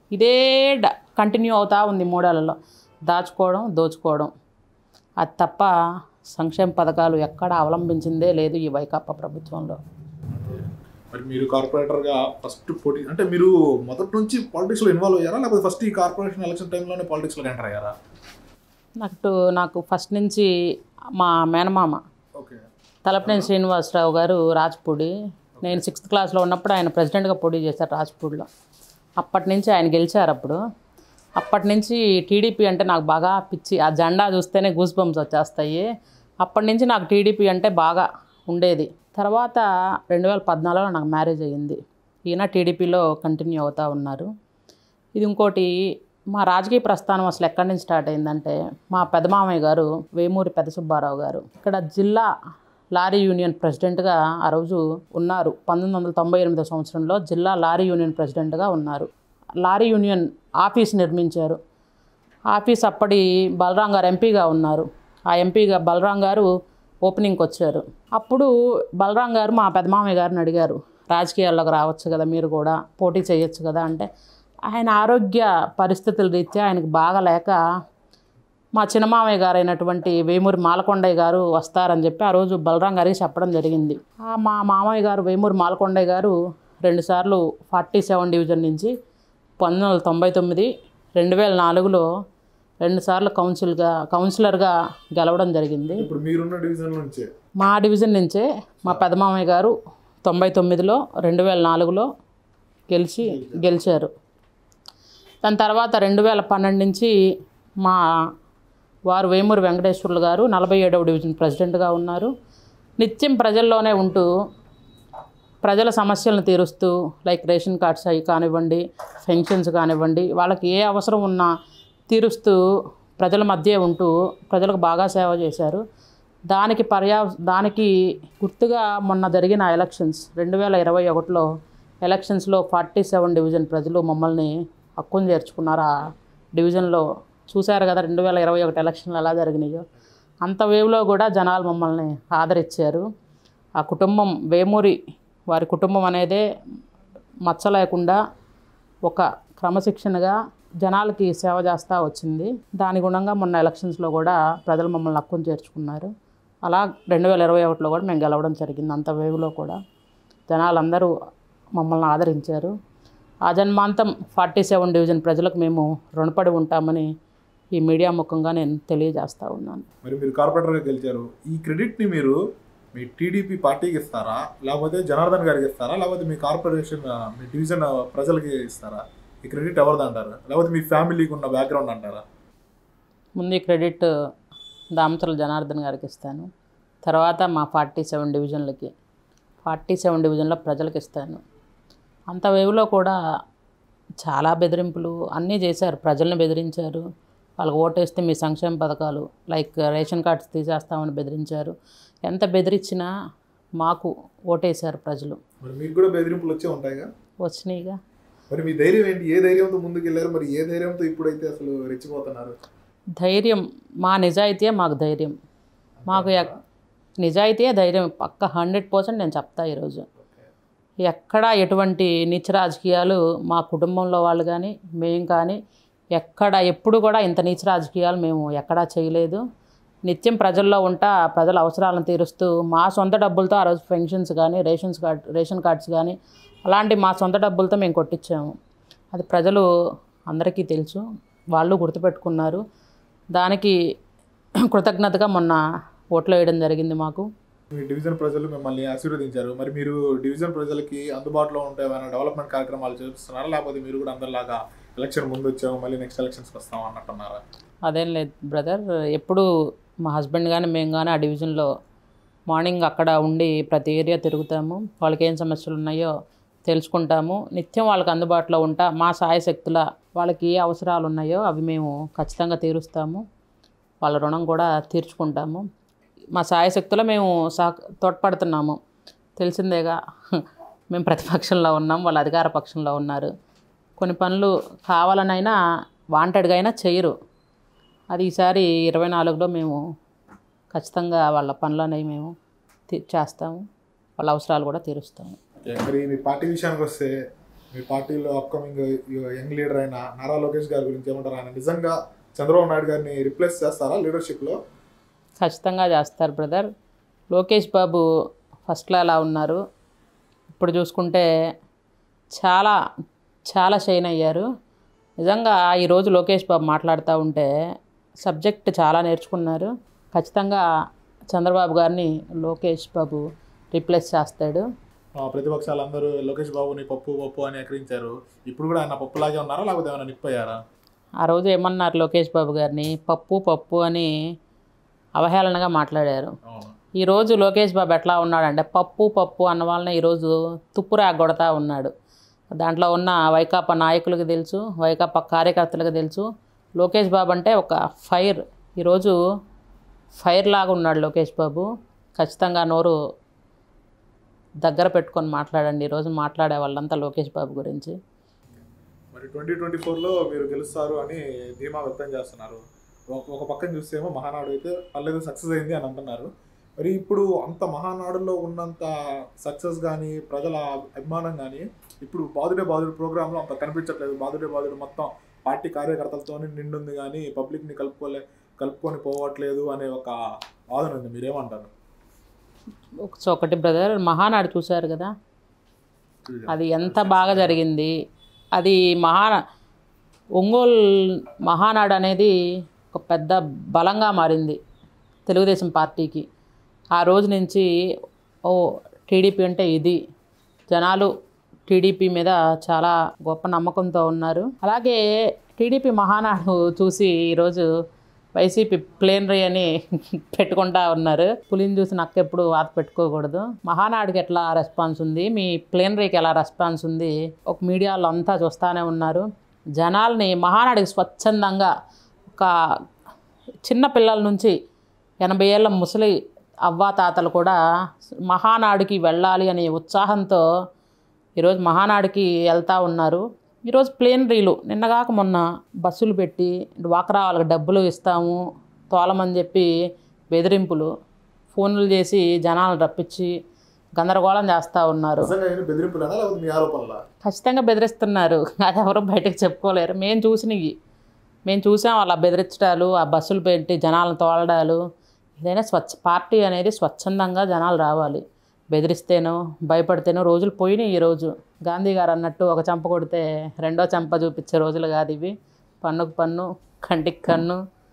ఇదే డ కంటిన్యూ అవుతా ఉంది మూడేళ్లలో దాచుకోవడం దోచుకోవడం అది తప్ప సంక్షేమ పథకాలు ఎక్కడ అవలంబించిందే లేదు ఈ వైకాపా ప్రభుత్వంలో మరి మీరు కార్పొరేటర్గా ఫస్ట్ పోటీ అంటే మీరు మొదటి నుంచి పాలిటిక్స్లో ఇన్వాల్వ్ అయ్యారా లేకపోతే ఫస్ట్ ఈ కార్పొరేషన్ ఎలక్షన్ టైంలోనే పాలిటిక్స్లో ఎంటర్ అయ్యారా నాకు నాకు ఫస్ట్ నుంచి మా మేనమామ ఓకే తలపనేని శ్రీనివాసరావు గారు రాజ్పూడి నేను సిక్స్త్ క్లాస్లో ఉన్నప్పుడు ఆయన ప్రెసిడెంట్గా పోటీ చేశారు రాజ్పూడిలో అప్పటి నుంచి ఆయన గెలిచారు అప్పుడు అప్పటి నుంచి టీడీపీ అంటే నాకు బాగా పిచ్చి ఆ జెండా చూస్తేనే గూస్ బంప్స్ వచ్చేస్తాయి అప్పటి నుంచి నాకు టీడీపీ అంటే బాగా ఉండేది తర్వాత రెండు వేల పద్నాలుగులో నాకు మ్యారేజ్ అయ్యింది ఈయన టీడీపీలో కంటిన్యూ అవుతూ ఉన్నారు ఇది ఇంకోటి మా రాజకీయ ప్రస్థానం అసలు ఎక్కడి నుంచి స్టార్ట్ అయిందంటే మా పెదమామయ్య గారు వేమూరి పెద్ద సుబ్బారావు గారు ఇక్కడ జిల్లా లారీ యూనియన్ ప్రెసిడెంట్గా ఆ రోజు ఉన్నారు పంతొమ్మిది వందల తొంభై ఎనిమిదో సంవత్సరంలో జిల్లా లారీ యూనియన్ ప్రెసిడెంట్గా ఉన్నారు లారీ యూనియన్ ఆఫీస్ నిర్మించారు ఆఫీస్ అప్పటి బలరాం గారు ఎంపీగా ఉన్నారు ఆ ఎంపీగా బలరాం గారు ఓపెనింగ్కి వచ్చారు అప్పుడు బలరాం గారు మా పెదమామయ్య గారిని అడిగారు రాజకీయాల్లోకి రావచ్చు కదా మీరు కూడా పోటీ చేయొచ్చు కదా అంటే ఆయన ఆరోగ్య పరిస్థితుల రీత్యా ఆయనకు బాగా లేక మా చిన్నమామయ్య గారు అయినటువంటి వేమూరి మాలకొండయ్య గారు వస్తారని చెప్పి ఆ రోజు బలరాం గారికి చెప్పడం జరిగింది ఆ మా మామయ్య గారు వేమూరి మాలకొండయ్య గారు రెండుసార్లు ఫార్టీ సెవెన్ డివిజన్ నుంచి పంతొమ్మిది వందల తొంభై తొమ్మిది రెండు వేల నాలుగులో రెండుసార్లు కౌన్సిల్గా కౌన్సిలర్గా గెలవడం జరిగింది ఇప్పుడు మీరున్న డివిజన్ నుంచే మా డివిజన్ నుంచే మా పెదమామయ్య గారు తొంభై తొమ్మిదిలో రెండు వేల నాలుగులో గెలిచి గెలిచారు దాని తర్వాత రెండు వేల పన్నెండు నుంచి మా వారు వేమూరి వెంకటేశ్వర్లు గారు నలభై ఏడవ డివిజన్ ప్రెసిడెంట్గా ఉన్నారు నిత్యం ప్రజల్లోనే ఉంటూ ప్రజల సమస్యలను తీరుస్తూ లైక్ రేషన్ కార్డ్స్ అవి కానివ్వండి పెన్షన్స్ కానివ్వండి వాళ్ళకి ఏ అవసరం ఉన్నా తీరుస్తూ ప్రజల మధ్య ఉంటూ ప్రజలకు బాగా సేవ చేశారు దానికి పర్యా దానికి గుర్తుగా మొన్న జరిగిన ఎలక్షన్స్ రెండు వేల ఇరవై ఒకటిలో ఎలక్షన్స్లో ఫార్టీ సెవెన్ డివిజన్ ప్రజలు మమ్మల్ని హక్కును చేర్చుకున్నారు ఆ డివిజన్లో చూశారు కదా రెండు వేల ఇరవై ఒకటి ఎలక్షన్లు ఎలా జరిగినాయో అంత వేవ్లో కూడా జనాలు మమ్మల్ని ఆదరించారు ఆ కుటుంబం వేమూరి వారి కుటుంబం అనేదే మచ్చ లేకుండా ఒక క్రమశిక్షణగా జనాలకి సేవ చేస్తూ వచ్చింది దాని గుణంగా మొన్న ఎలక్షన్స్లో కూడా ప్రజలు మమ్మల్ని హక్కును చేర్చుకున్నారు అలా రెండు వేల ఇరవై ఒకటిలో కూడా మేము గెలవడం జరిగింది అంత వేవ్లో కూడా జనాలందరూ మమ్మల్ని ఆదరించారు ఆ జన్మాంతం ఫార్టీ సెవెన్ డివిజన్ ప్రజలకు మేము రుణపడి ఉంటామని ఈ మీడియా ముఖంగా నేను తెలియజేస్తూ ఉన్నాను మరి మీరు కార్పొరేటర్గా గెలిచారు ఈ క్రెడిట్ని మీరు మీ టీడీపీ పార్టీకి ఇస్తారా లేకపోతే జనార్దన్ గారికి ఇస్తారా లేకపోతే మీ కార్పొరేషన్ ఆ, మీ డివిజన్ ఆ, ప్రజలకి ఇస్తారా ఈ క్రెడిట్ ఎవరిది అంటారు లేకపోతే మీ ఫ్యామిలీకి ఉన్న బ్యాక్గ్రౌండ్ అంటారా ముందు ఈ క్రెడిట్ దామచర్ల జనార్దన్ గారికి ఇస్తాను తర్వాత మా ఫార్టీ సెవెన్ డివిజన్లకి ఫార్టీ సెవెన్ డివిజన్లో ప్రజలకు ఇస్తాను అంత వేవ్లో కూడా చాలా బెదిరింపులు అన్నీ చేశారు ప్రజల్ని బెదిరించారు వాళ్ళకి ఓటేస్తే మీ సంక్షేమ పథకాలు లైక్ రేషన్ కార్డ్స్ తీసేస్తామని బెదిరించారు ఎంత బెదిరించినా మాకు ఓటేశారు ప్రజలు మరి మీకు కూడా బెదిరింపులు వచ్చే ఉంటాయిగా వచ్చినాయిగా మరి మీ ధైర్యం ఏంటి ఏ ధైర్యంతో ముందుకు వెళ్ళారు మరి ఏ ధైర్యంతో ఇప్పుడైతే అసలు రెచ్చిపోతున్నారు ధైర్యం మా నిజాయితీయే మాకు ధైర్యం మాకు ఎక్- నిజాయితీయే ధైర్యం పక్క హండ్రెడ్ పర్సెంట్ నేను చెప్తా ఈరోజు ఎక్కడ ఎటువంటి నీచ రాజకీయాలు మా కుటుంబంలో వాళ్ళు కానీ మేము కానీ ఎక్కడ ఎప్పుడు కూడా ఇంత నీచ రాజకీయాలు మేము ఎక్కడా చేయలేదు నిత్యం ప్రజల్లో ఉంటా ప్రజల అవసరాలను తీరుస్తూ మా సొంత డబ్బులతో ఆ రోజు పెన్షన్స్ కానీ రేషన్స్ కార్డ్ రేషన్ కార్డ్స్ కానీ అలాంటి మా సొంత డబ్బులతో మేము కొట్టించాము అది ప్రజలు అందరికీ తెలుసు వాళ్ళు గుర్తుపెట్టుకున్నారు దానికి కృతజ్ఞతగా మొన్న ఓట్లు వేయడం జరిగింది మాకు మీ డివిజన్ ప్రజలు మిమ్మల్ని ఆశీర్వదించారు మరి మీరు డివిజన్ ప్రజలకి అందుబాటులో ఉంటే ఏమైనా డెవలప్మెంట్ కార్యక్రమాలు చేస్తున్నారా లేకపోతే మీరు కూడా అందరిలాగా ఎలక్షన్ ముందు వచ్చాము మళ్ళీ నెక్స్ట్ ఎలక్షన్స్కి వస్తాం అన్నట్టున్నారా అదేం లేదు బ్రదర్ ఎప్పుడు మా హస్బెండ్ కానీ మేము కానీ ఆ డివిజన్లో మార్నింగ్ అక్కడ ఉండి ప్రతి ఏరియా తిరుగుతాము వాళ్ళకి ఏం సమస్యలు ఉన్నాయో తెలుసుకుంటాము నిత్యం వాళ్ళకి అందుబాటులో ఉంటా మా సాయశక్తుల వాళ్ళకి ఏ అవసరాలు ఉన్నాయో అవి మేము ఖచ్చితంగా తీరుస్తాము వాళ్ళ రుణం కూడా తీర్చుకుంటాము మా సాయశక్తుల మేము సహ తోడ్పడుతున్నాము తెలిసిందేగా మేము ప్రతిపక్షంలో ఉన్నాం వాళ్ళు అధికార పక్షంలో ఉన్నారు కొన్ని పనులు కావాలనైనా వాంటెడ్గా అయినా చేయరు అది ఈసారి ఇరవై నాలుగులో మేము ఖచ్చితంగా వాళ్ళ పనులు అనేవి మేము తీ- చేస్తాము వాళ్ళ అవసరాలు కూడా తీరుస్తాము ఓకే, మరి మీ పార్టీ విషయానికి వస్తే మీ పార్టీలో అప్కమింగ్ యంగ్ లీడర్ అయిన నారా లోకేష్ గారి గురించి ఏమంటారు ఆయన నిజంగా చంద్రబాబు నాయుడు గారిని రిప్లేస్ చేస్తారా లీడర్షిప్లో ఖచ్చితంగా చేస్తారు బ్రదర్ లోకేష్ బాబు ఫస్ట్లో ఎలా ఉన్నారు ఇప్పుడు చూసుకుంటే చాలా చాలా షైన్ అయ్యారు నిజంగా ఈరోజు లోకేష్ బాబు మాట్లాడుతూ ఉంటే సబ్జెక్ట్ చాలా నేర్చుకున్నారు ఖచ్చితంగా చంద్రబాబు గారిని లోకేష్ బాబు రీప్లేస్ చేస్తాడు ఆ, ప్రతిపక్షాలందరూ లోకేష్ బాబుని పప్పు పప్పు అని ఎకరించారు ఇప్పుడు కూడా ఆయన పప్పులాగే ఉన్నారా లేకపోతే ఏమైనా నిప్పయ్యారా ఆ రోజు ఏమన్నారు లోకేష్ బాబు గారిని పప్పు పప్పు అని అవహేళనగా మాట్లాడారు అవును ఈరోజు లోకేష్ బాబు ఎట్లా ఉన్నాడంటే పప్పు పప్పు అన్న వాళ్ళని ఈరోజు తుప్పురా కొడతా ఉన్నాడు దాంట్లో ఉన్న వైకాపా నాయకులకు తెలుసు వైకాపా కార్యకర్తలకు తెలుసు లోకేష్ బాబు అంటే ఒక ఫైర్ ఈరోజు ఫైర్ లాగా ఉన్నాడు లోకేష్ బాబు ఖచ్చితంగా నోరు దగ్గర పెట్టుకొని మాట్లాడండి ఈరోజు మాట్లాడే వాళ్ళంతా లోకేష్ బాబు గురించి మరి ట్వంటీ ట్వంటీ ఫోర్లో మీరు గెలుస్తారు అని ధీమా వ్యక్తం చేస్తున్నారు ఒక ఒక పక్కన చూస్తేమో మహానాడు అయితే పర్లేదు సక్సెస్ అయింది అని అంటున్నారు మరి ఇప్పుడు అంత మహానాడులో ఉన్నంత సక్సెస్ కానీ ప్రజల అభిమానం కానీ ఇప్పుడు బాదుడే బాదుడు ప్రోగ్రాంలో అంత కనిపించట్లేదు బాదుడే బాదుడు మొత్తం పార్టీ కార్యకర్తలతో నిండుంది కానీ పబ్లిక్ని కలుపుకోలే కలుపుకొని పోవట్లేదు అనే ఒక వాదన ఉంది మీరేమంటారు సో ఒకటి బ్రదర్ మహానాడు చూశారు కదా అది ఎంత బాగా జరిగింది అది మహా ఒంగోలు మహానాడు అనేది ఒక పెద్ద బలంగా మారింది తెలుగుదేశం పార్టీకి ఆ రోజు నుంచి ఓ టీడీపీ అంటే ఇది జనాలు టీడీపీ మీద చాలా గొప్ప నమ్మకంతో ఉన్నారు అలాగే టీడీపీ మహానాడు చూసి ఈరోజు వైసీపీ ప్లేనరీ అని పెట్టుకుంటా ఉన్నారు పులిని చూసి నక్కెప్పుడు వాత పెట్టుకోకూడదు మహానాడుకి ఎట్లా రెస్పాన్స్ ఉంది మీ ప్లేనరీకి ఎలా రెస్పాన్స్ ఉంది ఒక మీడియాలో అంతా చూస్తూనే ఉన్నారు జనాల్ని మహానాడికి స్వచ్ఛందంగా ఒక చిన్న పిల్లల నుంచి ఎనభై ఏళ్ళ ముసలి అవ్వాతాతలు కూడా మహానాడుకి వెళ్ళాలి అనే ఉత్సాహంతో ఈరోజు మహానాడుకి వెళ్తూ ఉన్నారు ఈరోజు ప్లేనరీలు నిన్నగాక మొన్న బస్సులు పెట్టి డ్వాక్రా వాళ్ళకి డబ్బులు ఇస్తాము తోలమని చెప్పి బెదిరింపులు ఫోన్లు చేసి జనాలను రప్పించి గందరగోళం చేస్తూ ఉన్నారు నిజంగా ఏమైనా బెదిరింపులేనా లేకపోతే మీ ఆరోపణలా ఖచ్చితంగా బెదిరిస్తున్నారు అది ఎవరు బయటకు చెప్పుకోలేరు మేము చూసినవి మేము చూసాం అలా బెదిరించడాలు ఆ బస్సులు పెట్టి జనాలను తోలడాలు ఏదైనా స్వచ్ఛ పార్టీ అనేది స్వచ్ఛందంగా జనాలు రావాలి బెదిరిస్తేనో భయపడితేనో రోజులు పోయినాయి ఈరోజు గాంధీ గారు అన్నట్టు ఒక చెంప కొడితే రెండో చెంప చూపించే రోజులు కాదు ఇవి పన్నుకు పన్ను కంటికి కన్ను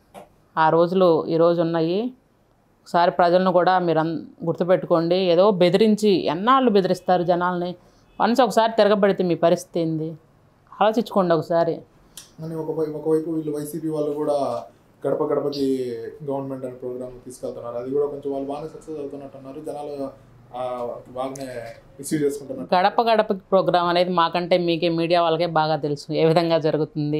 ఆ రోజులు ఈరోజు ఉన్నాయి ఒకసారి ప్రజలను కూడా మీరు అన్ గుర్తుపెట్టుకోండి ఏదో బెదిరించి ఎన్నాళ్ళు బెదిరిస్తారు జనాల్ని వన్స్ ఒకసారి తిరగబడితే మీ పరిస్థితి ఏంది ఆలోచించుకోండి ఒకసారి అని ఒక వై- ఒకవైపు వీళ్ళు వైసీపీ వాళ్ళు కూడా గడప గడపకి గవర్నమెంట్ అనే ప్రోగ్రామ్ తీసుకెళ్తున్నారు అది కూడా కొంచెం వాళ్ళు బాగానే సక్సెస్ అవుతున్నట్టున్నారు జనాలు ఆ, బాగానే రిసీవ్ చేసుకుంటున్నారు గడప గడప ప్రోగ్రాం అనేది మాకంటే మీకే మీడియా వాళ్ళకే బాగా తెలుసు ఏ విధంగా జరుగుతుంది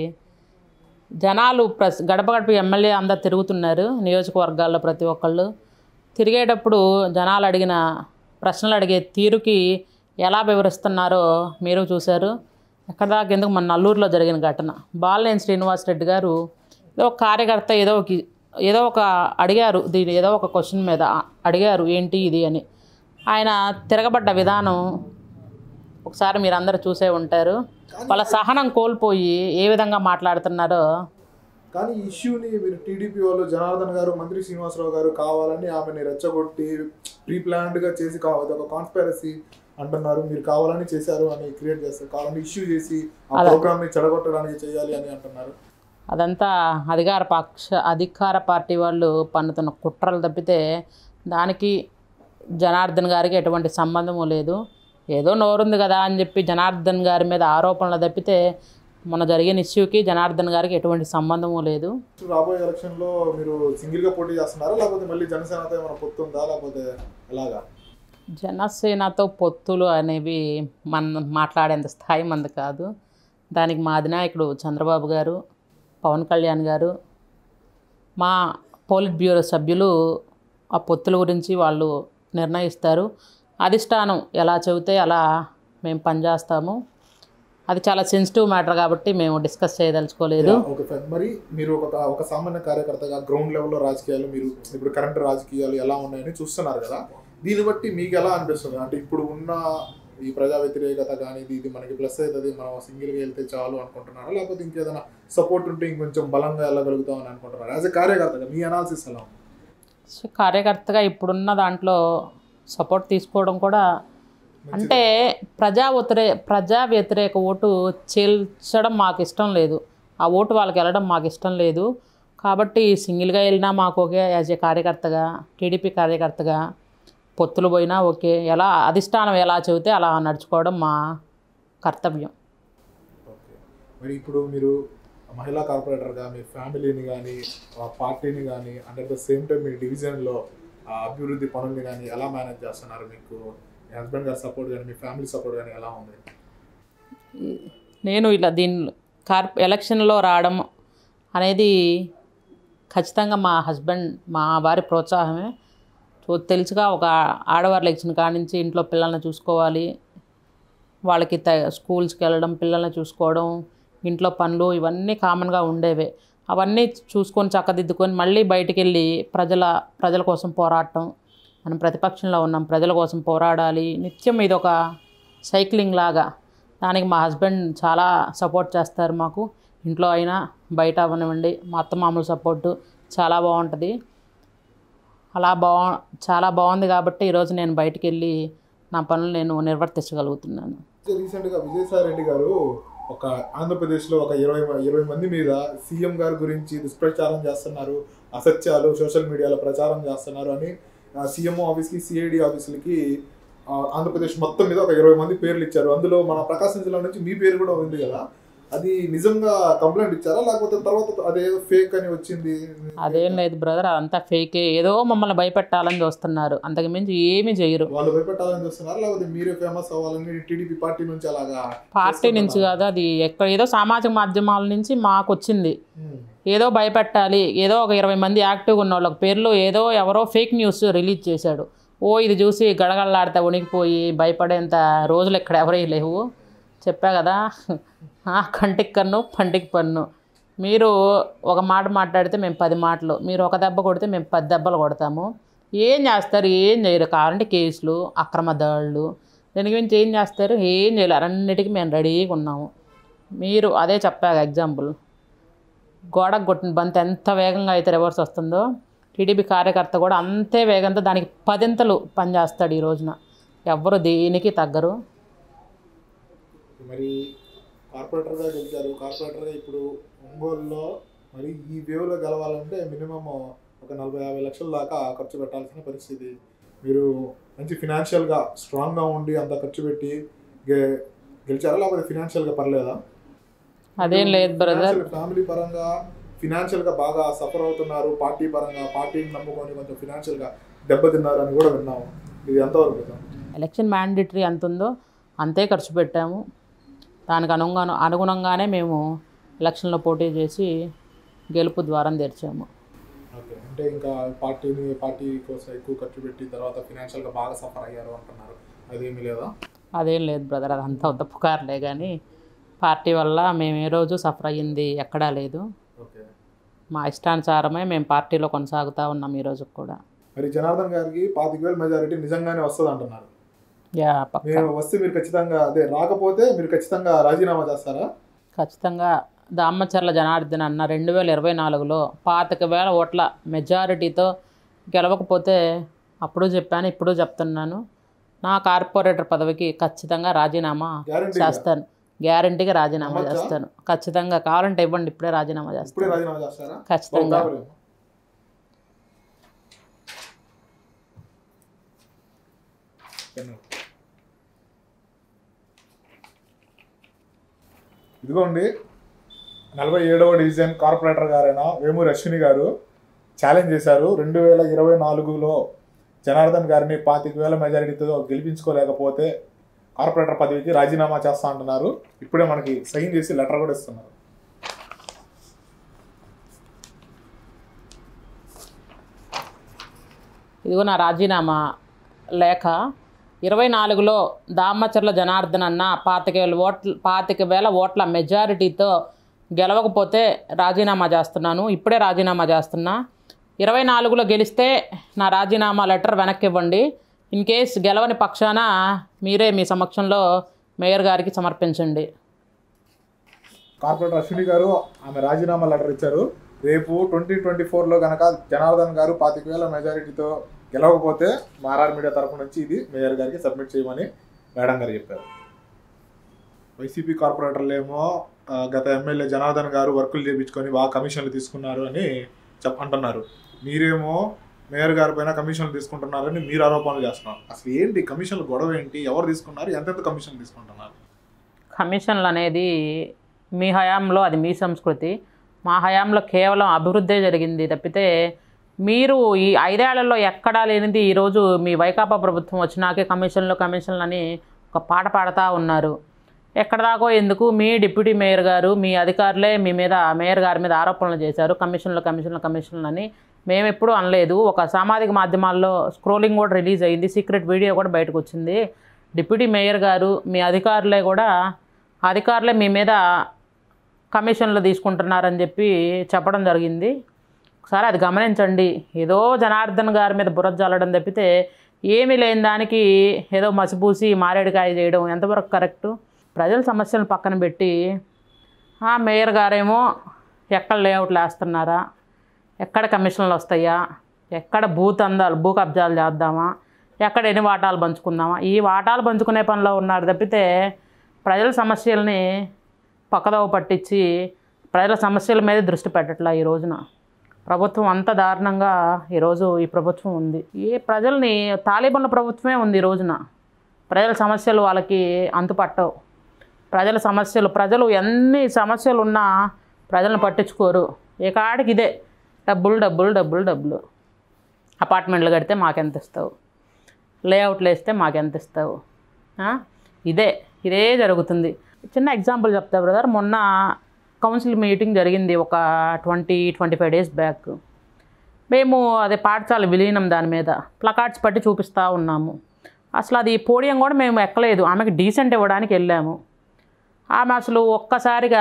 జనాలు ప్రస్ గడప గడప ఎమ్మెల్యే అందరు తిరుగుతున్నారు నియోజకవర్గాల్లో ప్రతి ఒక్కళ్ళు తిరిగేటప్పుడు జనాలు అడిగిన ప్రశ్నలు అడిగే తీరుకి ఎలా వివరిస్తున్నారో మీరు చూశారు ఎక్కడ దాకా ఎందుకు మన నల్లూరులో జరిగిన ఘటన బాలినేని శ్రీనివాసరెడ్డి గారు ఏదో ఒక కార్యకర్త ఏదో ఒక ఏదో ఒక అడిగారు దీని ఏదో ఒక క్వశ్చన్ మీద అడిగారు ఏంటి ఇది అని ఆయన తిరగబడ్డ విధానం ఒకసారి మీరు అందరూ చూసే ఉంటారు వాళ్ళ సహనం కోల్పోయి ఏ విధంగా మాట్లాడుతున్నారో కానీ ఈ ఇష్యూని మీరు టీడీపీ వాళ్ళు జనార్దన్ గారు మంత్రి శ్రీనివాసరావు గారు కావాలని ఆమెని రెచ్చగొట్టి ప్రీ గా చేసి కావాలి ఒక కాన్స్పైరసీ అంటున్నారు మీరు కావాలని చేశారు అని క్రియేట్ చేస్తారు కావాలని ఇష్యూ చేసి ఆ అలా. ప్రోగ్రామ్ ని చెడగొట్టడానికి చేయాలి అని అంటున్నారు అదంతా అధికార పక్ష అధికార పార్టీ వాళ్ళు పన్నుతున్న కుట్రలు తప్పితే దానికి జనార్దన్ గారికి ఎటువంటి సంబంధము లేదు ఏదో నోరుంది కదా అని చెప్పి జనార్దన్ గారి మీద ఆరోపణలు తప్పితే మొన్న జరిగిన ఇష్యూకి జనార్దన్ గారికి ఎటువంటి సంబంధము లేదు రాబోయే ఎలక్షన్ లో మీరు సింగిల్ గా పోటీ చేస్తున్నారా లేకపోతే మళ్ళీ జనసేనతో ఏమైనా పొత్తుందా లేకపోతే ఎలాగా జనసేనతో పొత్తులు అనేవి మన మాట్లాడేంత స్థాయి మంది కాదు దానికి మా అధినాయకుడు చంద్రబాబు గారు పవన్ కళ్యాణ్ గారు మా పోలిట్ బ్యూరో సభ్యులు ఆ పొత్తుల గురించి వాళ్ళు నిర్ణయిస్తారు అధిష్టానం ఎలా చెబితే అలా మేము పనిచేస్తాము అది చాలా సెన్సిటివ్ మ్యాటర్ కాబట్టి మేము డిస్కస్ చేయదలుచుకోలేదు ఓకే ఫైన్ మరి మీరు ఒక ఒక సామాన్య కార్యకర్తగా గ్రౌండ్ లెవెల్లో రాజకీయాలు మీరు ఇప్పుడు కరెంట్ రాజకీయాలు ఎలా ఉన్నాయని చూస్తున్నారు కదా దీన్ని బట్టి మీకు ఎలా అనిపిస్తుంది అంటే ఇప్పుడు ఉన్న ఈ ప్రజా వ్యతిరేకత కానీ ఇది ఇది మనకి ప్లస్ అవుతుంది మనం సింగిల్గా వెళ్తే చాలు అనుకుంటున్నారా లేకపోతే ఇంకేదైనా సపోర్ట్ ఉంటే ఇంకొంచెం బలంగా వెళ్ళగలుగుతాం అని అనుకుంటున్నారా యాజ్ ఎ కార్యకర్తగా మీ అనాలిసిస్ ఎలా ఉంది సో కార్యకర్తగా ఇప్పుడున్న దాంట్లో సపోర్ట్ తీసుకోవడం కూడా అంటే ప్రజా వ్యతిరే ప్రజా వ్యతిరేక ఓటు చేల్చడం మాకు ఇష్టం లేదు ఆ ఓటు వాళ్ళకి వెళ్ళడం మాకు ఇష్టం లేదు కాబట్టి సింగిల్గా వెళ్ళినా మాకు ఓకే యాజ్ ఏ కార్యకర్తగా టీడీపీ కార్యకర్తగా పొత్తులు పోయినా ఓకే ఎలా అధిష్టానం ఎలా చెబితే అలా నడుచుకోవడం మా కర్తవ్యం ఓకే మరి ఇప్పుడు మీరు మహిళా కార్పొరేటర్గా మీ ఫ్యామిలీని కానీ పార్టీని కానీ and at the same time మీ డివిజన్లో అభివృద్ధి పనుల్ని కానీ ఎలా మేనేజ్ చేస్తున్నారు మీకు మీ హస్బెండ్ గారి సపోర్ట్ కానీ మీ ఫ్యామిలీ సపోర్ట్ కానీ ఎలా ఉంది నేను ఇలా దీని కార్ ఎలక్షన్లో రావడం అనేది ఖచ్చితంగా మా హస్బెండ్ మా వారి ప్రోత్సాహమే సో తెలుసుగా ఒక ఆడవారు లెక్చిన కాడి నుంచి ఇంట్లో పిల్లల్ని చూసుకోవాలి వాళ్ళకి త స్కూల్స్కి వెళ్ళడం పిల్లల్ని చూసుకోవడం ఇంట్లో పనులు ఇవన్నీ కామన్గా ఉండేవే అవన్నీ చూసుకొని చక్కదిద్దుకొని మళ్ళీ బయటికి వెళ్ళి ప్రజల ప్రజల కోసం పోరాడటం మనం ప్రతిపక్షంలో ఉన్నాం ప్రజల కోసం పోరాడాలి నిత్యం ఇది ఒక సైక్లింగ్ లాగా దానికి మా హస్బెండ్ చాలా సపోర్ట్ చేస్తారు మాకు ఇంట్లో అయినా బయట అవనివ్వండి మా అత్త మామూలు సపోర్టు చాలా బాగుంటుంది అలా బా చాలా బాగుంది కాబట్టి ఈరోజు నేను బయటికి వెళ్ళి నా పనులు నేను నిర్వర్తించగలుగుతున్నాను రీసెంట్గా విజయసాయి రెడ్డి గారు ఒక ఆంధ్రప్రదేశ్లో ఒక ఇరవై ఇరవై మంది మీద సీఎం గారి గురించి దుష్ప్రచారం చేస్తున్నారు అసత్యాలు సోషల్ మీడియాలో ప్రచారం చేస్తున్నారు అని సీఎం ఆఫీస్కి సిఐడి ఆఫీసులకి ఆ, ఆంధ్రప్రదేశ్ మొత్తం మీద ఒక ఇరవై మంది పేర్లు ఇచ్చారు అందులో మన ప్రకాశం జిల్లా నుంచి మీ పేరు కూడా ఉంది కదా అది నిజంగా కంప్లైంట్ ఇచ్చారా లేకపోతే తర్వాత అదేదో ఫేక్ అని వచ్చింది అదేం లేదు బ్రదర్ అదంతా ఫేకే ఏదో మమ్మల్ని భయపెట్టాలని చూస్తున్నారు అంతకు మించి ఏమీ చేయరు వాళ్ళు భయపెట్టాలని చూస్తున్నారు లేకపోతే మీరే ఫేమస్ అవ్వాలని టీడీపీ పార్టీ నుంచి అలాగా పార్టీ నుంచి కాదు అది ఎక్కడ ఏదో సామాజిక మాధ్యమాల నుంచి మాకు వచ్చింది ఉమ్. ఏదో భయపెట్టాలి ఏదో ఒక ఇరవై మంది యాక్టివ్గా ఉన్న వాళ్ళకి పేర్లు ఏదో ఎవరో ఫేక్ న్యూస్ రిలీజ్ చేశాడు ఓ ఇది చూసి గడగడలాడితే వణికిపోయి భయపడేంత రోజులు ఇక్కడ ఎవరీ లేవు చెప్పా కదా ఆ, కంటికి కన్ను పంటికి పన్ను మీరు ఒక మాట మాట్లాడితే మేము పది మాటలు మీరు ఒక దెబ్బ కొడితే మేము పది దెబ్బలు కొడతాము ఏం చేస్తారు ఏం చేయరు కావాలంటే కేసులు అక్రమ దాడులు దీని గురించి ఏం చేస్తారు ఏం చేయలేరు అన్నిటికీ మేము రెడీగా ఉన్నాము మీరు అదే చెప్పాక ఎగ్జాంపుల్ గోడకు కొట్టిన బంతి ఎంత వేగంగా అయితే రివర్స్ వస్తుందో టీడీపీ కార్యకర్త కూడా అంతే వేగంతో దానికి పదింతలు పనిచేస్తాడు ఈ రోజున ఎవ్వరు దేనికి తగ్గరు మరి కార్పొరేటర్గా గెలిచారు కార్పొరేటర్గా ఇప్పుడు ఒంగోలులో మరి ఈ వేవ్లో గెలవాలంటే మినిమం ఒక నలభై యాభై లక్షల దాకా ఖర్చు పెట్టాల్సిన పరిస్థితి మీరు మంచి ఫినాన్షియల్గా స్ట్రాంగ్గా ఉండి అంత ఖర్చు పెట్టి గె- గెలిచారా లేకపోతే ఫినాన్షియల్గా పర్లేదా అదేం లేదు బ్రదర్ ఫ్యామిలీ పరంగా ఫినాన్షియల్గా బాగా సఫర్ అవుతున్నారు పార్టీ పరంగా పార్టీని నమ్ముకొని కొంచెం ఫినాన్షియల్గా దెబ్బతిన్నారు అని కూడా విన్నాము ఇది ఎంతవరకు నిజం? ఎలక్షన్ మ్యాండేటరీ ఎంత ఉందో అంతే ఖర్చు పెట్టాము దానికి అనుగుణ అనుగుణంగానే మేము ఎలక్షన్లో పోటీ చేసి గెలుపు ద్వారం తెరిచాము ఓకే అంటే ఇంకా పార్టీని పార్టీ కోసం ఎక్కువ ఖర్చు పెట్టి తర్వాత ఫినాన్షియల్గా బాగా సఫర్ అయ్యారు అంటున్నారు అదేమీ లేదా అదేం లేదు బ్రదర్ అదంతా వద్ద పుకార్లే కానీ పార్టీ వల్ల మేము ఏ రోజు సఫర్ అయ్యింది ఎక్కడా లేదు ఓకే మా ఇష్టానుసారమే మేము పార్టీలో కొనసాగుతూ ఉన్నాం ఈ రోజు కూడా మరి జనార్దన్ గారికి పాతిక వేల మెజారిటీ నిజంగానే వస్తుంది అంటున్నారు యా పక్క మీరు వస్తే మీరు ఖచ్చితంగా అదే రాకపోతే మీరు ఖచ్చితంగా రాజీనామా చేస్తారా ఖచ్చితంగా దామచర్ల జనార్దన్ అన్న రెండు వేల ఇరవై నాలుగులో పాతిక వేల ఓట్ల మెజారిటీతో గెలవకపోతే అప్పుడు చెప్పాను ఇప్పుడు చెప్తున్నాను నా కార్పొరేటర్ పదవికి ఖచ్చితంగా రాజీనామా గ్యారంటీ చేస్తాను గ్యారంటీగా రాజీనామా నమ్మచ్చా? చేస్తాను ఖచ్చితంగా కావాలంటే ఇవ్వండి ఇప్పుడే రాజీనామా ఇప్పుడే చేస్తాను రాజీనామా చేస్తారా ఖచ్చితంగా బాబు గారు. ఇదిగోండి నలభై ఏడవ డివిజన్ కార్పొరేటర్ గారైన వేమూరి అశ్విని గారు ఛాలెంజ్ చేశారు రెండు వేల ఇరవై నాలుగులో జనార్దన్ గారిని పాతిక వేల మెజారిటీతో గెలిపించుకోలేకపోతే కార్పొరేటర్ పదవికి రాజీనామా చేస్తా అంటున్నారు ఇప్పుడే మనకి సైన్ చేసి లెటర్ కూడా ఇస్తున్నారు ఇదిగో నా రాజీనామా లేఖ ఇరవై నాలుగులో దామచర్ల జనార్దన్ అన్న పాతిక వేల ఓట్ల పాతిక వేల ఓట్ల మెజారిటీతో గెలవకపోతే రాజీనామా చేస్తున్నాను ఇప్పుడే రాజీనామా చేస్తున్నా ఇరవై నాలుగులో గెలిస్తే నా రాజీనామా లెటర్ వెనక్కి ఇవ్వండి ఇన్ కేస్ గెలవని పక్షాన మీరే మీ సమక్షంలో మేయర్ గారికి సమర్పించండి కార్పొరేటర్ అశ్విని గారు ఆమె రాజీనామా లెటర్ ఇచ్చారు రేపు ట్వంటీ ట్వంటీ ఫోర్లో కనుక జనార్దన్ గారు పాతిక వేల మెజారిటీతో గెలవకపోతే మారార్ మీడియా తరపు నుంచి ఇది మేయర్ గారికి సబ్మిట్ చేయమని మేడం గారు చెప్పారు వైసీపీ కార్పొరేటర్లు ఏమో ఆ, గత ఎమ్మెల్యే జనార్దన్ గారు వర్కులు చేయించుకొని బాగా కమిషన్లు తీసుకున్నారు అని చెప్ అంటున్నారు మీరేమో మేయర్ గారి పైన కమిషన్లు తీసుకుంటున్నారని మీరు ఆరోపణలు చేస్తున్నారు అసలు ఏంటి కమిషన్లు గొడవ ఏంటి ఎవరు తీసుకున్నారు ఎంతెంత కమిషన్ తీసుకుంటున్నారు కమిషన్లు అనేది మీ హయాంలో అది మీ సంస్కృతి మా హయాంలో కేవలం అభివృద్ధే జరిగింది తప్పితే మీరు ఈ ఐదేళ్లలో ఎక్కడా లేనిది ఈరోజు మీ వైకాపా ప్రభుత్వం వచ్చినాకే కమిషన్లు కమిషన్లు అని ఒక పాట పాడుతూ ఉన్నారు ఎక్కడ దాకో ఎందుకు మీ డిప్యూటీ మేయర్ గారు మీ అధికారులే మీ మీద మేయర్ గారి మీద ఆరోపణలు చేశారు కమిషన్లు కమిషన్లు కమిషన్లు అని మేము ఎప్పుడూ అనలేదు ఒక సామాజిక మాధ్యమాల్లో స్క్రోలింగ్ కూడా రిలీజ్ అయింది సీక్రెట్ వీడియో కూడా బయటకు వచ్చింది డిప్యూటీ మేయర్ గారు మీ అధికారులే కూడా అధికారులే మీ మీద కమిషన్లు తీసుకుంటున్నారని చెప్పి చెప్పడం జరిగింది ఒకసారి అది గమనించండి ఏదో జనార్దన్ గారి మీద బురద జల్లడం తప్పితే ఏమీ లేని దానికి ఏదో మసిపూసి మారేడుకాయ చేయడం ఎంతవరకు కరెక్టు ప్రజల సమస్యలను పక్కన పెట్టి ఆ మేయర్ గారేమో ఎక్కడ లేఅవుట్లు వేస్తున్నారా ఎక్కడ కమిషన్లు వస్తాయా ఎక్కడ భూత్ అందాలు భూ కబ్జాలు చేద్దామా ఎక్కడ ఎన్ని వాటాలు పంచుకుందామా ఈ వాటాలు పంచుకునే పనిలో ఉన్నారు తప్పితే ప్రజల సమస్యల్ని పక్కదోవ పట్టించి ప్రజల సమస్యల మీద దృష్టి పెట్టట్లా ఈ రోజున ప్రభుత్వం అంత దారుణంగా ఈరోజు ఈ ప్రభుత్వం ఉంది ఈ ప్రజల్ని తాలిబన్ల ప్రభుత్వమే ఉంది ఈ రోజున ప్రజల సమస్యలు వాళ్ళకి అంతుపట్టవు ప్రజల సమస్యలు ప్రజలు ఎన్ని సమస్యలు ఉన్నా ప్రజలను పట్టించుకోరు ఏ కాడికి ఇదే డబ్బులు డబ్బులు డబ్బులు డబ్బులు అపార్ట్మెంట్లు కడితే మాకెంత ఇస్తావు లేఅవుట్లు వేస్తే మాకెంత ఇస్తావు ఆ? ఇదే ఇదే జరుగుతుంది చిన్న ఎగ్జాంపుల్ చెప్తా బ్రదర్ మొన్న కౌన్సిల్ మీటింగ్ జరిగింది ఒక twenty twenty five days back మేము అదే పాఠశాల విలీనం దాని మీద ప్లకార్డ్స్ పట్టి చూపిస్తూ ఉన్నాము అసలు అది పోడియం కూడా మేము ఎక్కలేదు ఆమెకి డీసెంట్ ఇవ్వడానికి వెళ్ళాము ఆమె అసలు ఒక్కసారిగా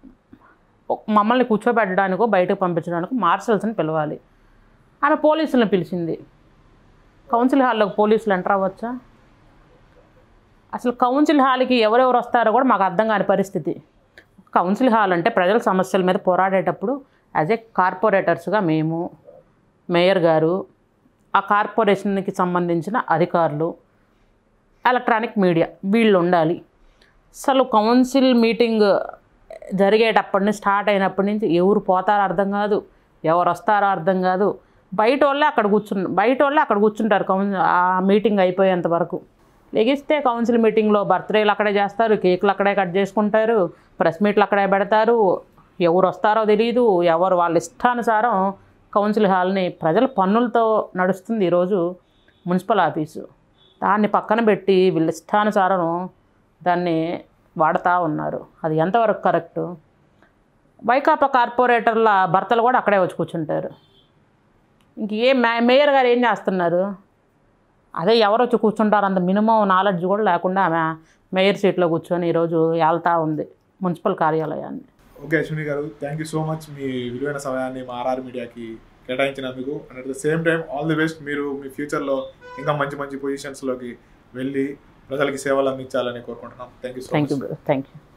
ఒక్- మమ్మల్ని కూర్చోబెట్టడానికో బయటకు పంపించడానికో మార్షల్స్ని పిలవాలి ఆమె పోలీసులను పిలిచింది కౌన్సిల్ హాల్లోకి పోలీసులు ఎంటర్ అవ్వచ్చా అసలు కౌన్సిల్ హాల్కి ఎవరెవరు వస్తారో కూడా మాకు అర్థం కాని పరిస్థితి కౌన్సిల్ హాల్ అంటే ప్రజల సమస్యల మీద పోరాడేటప్పుడు యాజ్ ఏ కార్పొరేటర్స్గా మేము మేయర్ గారు ఆ కార్పొరేషన్కి సంబంధించిన అధికారులు ఎలక్ట్రానిక్ మీడియా వీళ్ళు ఉండాలి అసలు కౌన్సిల్ మీటింగ్ జరిగేటప్పటి నుంచి స్టార్ట్ అయినప్పటి నుంచి ఎవరు పోతారో అర్థం కాదు ఎవరు వస్తారో అర్థం కాదు బయట వాళ్ళే అక్కడ కూర్చున్న బయట వాళ్ళే అక్కడ కూర్చుంటారు కౌన్ ఆ మీటింగ్ అయిపోయేంత వరకు లెగిస్తే కౌన్సిల్ మీటింగ్లో బర్త్డేలు అక్కడే చేస్తారు కేకులు అక్కడే కట్ చేసుకుంటారు ప్రెస్ మీట్లు అక్కడే పెడతారు ఎవరు వస్తారో తెలియదు ఎవరు వాళ్ళ ఇష్టానుసారం కౌన్సిల్ హాల్ని ప్రజల పన్నులతో నడుస్తుంది ఈరోజు మున్సిపల్ ఆఫీసు దాన్ని పక్కన పెట్టి వీళ్ళ ఇష్టానుసారం దాన్ని వాడుతూ ఉన్నారు అది ఎంతవరకు కరెక్టు వైకాపా కార్పొరేటర్ల భర్తలు కూడా అక్కడే వచ్చి కూర్చుంటారు ఇంక ఏ మే మేయర్ గారు ఏం చేస్తున్నారు అదే ఎవరు వచ్చి కూర్చుంటారు అంత మినిమం నాలెడ్జ్ కూడా లేకుండా ఆమె మేయర్ సీట్లో కూర్చొని ఈరోజు వెళ్తూ ఉంది మున్సిపల్ కార్యాలయాన్ని ఓకే అశ్విని గారు థ్యాంక్ యూ సో మచ్ మీ విలువైన సమయాన్ని మా ఆర్ఆర్ మీడియాకి కేటాయించినందుకు and at the same time all the best మీరు మీ ఫ్యూచర్లో ఇంకా మంచి మంచి పొజిషన్స్లోకి వెళ్ళి ప్రజలకి సేవలు అందించాలని కోరుకుంటున్నాం thank you so thank much you thank you